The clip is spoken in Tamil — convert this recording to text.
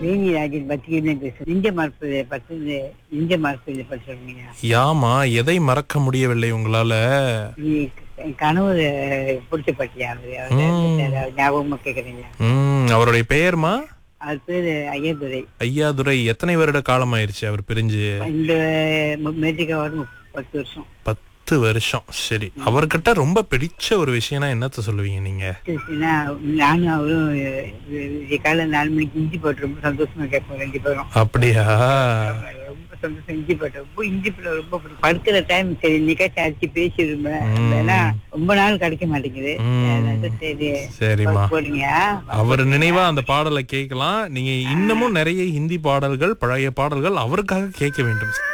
வேணி ராஜன் பத்திரிகையில பேசுறேன் நெஞ்ச மரப்பு பத்து நெஞ்ச மரப்பு பற்றி சொல்லுங்க யாமா எதை மறக்க முடியவில்லை உங்களால என் கணவர் பிடிச்ச பட்டியா அவரு அவரு ஞாபகமா கேக்குறீங்க ம் அவருடைய பெயர்மா அது பேரு ஐயதுரை ஐயாதுரை எத்தனை வருட காலமாயிருச்சு அவர் பிரிஞ்சு இந்த மேட்டுக்கு வரும் பத்து வருஷம் பத்து வருஷம் சரி அவர்கிட்ட ரொம்ப பிடிச்ச ஒரு விஷயம்னா என்னத்த சொல்லுவீங்க நீங்க சரின்னா நானும் அவரும் விடிய காலை நாலு மணிக்கு இஞ்சி போட்டு ரொம்ப சந்தோஷமா கேட்போம் ரெண்டு பேரும் அப்படியா ரொம்ப சந்தோஷம் இஞ்சி போட்டு ரொம்ப இஞ்சி போட்டு ரொம்ப பிடிக்கும். படுக்கிற டைம் சரி இன்னைக்காச்சும் அடிச்சு பேசிடுவேன் ம். ஏன்னா ரொம்ப நாள் கிடைக்க மாட்டேங்குது ம். அதான் சரி சரிம்மா போடுங்க அவர் நினைவா அந்த பாடலை கேட்கலாம் நீங்க இன்னமும் நிறைய ஹிந்தி பாடல்கள் பழைய பாடல்கள் அவருக்காக கேட்க வேண்டும்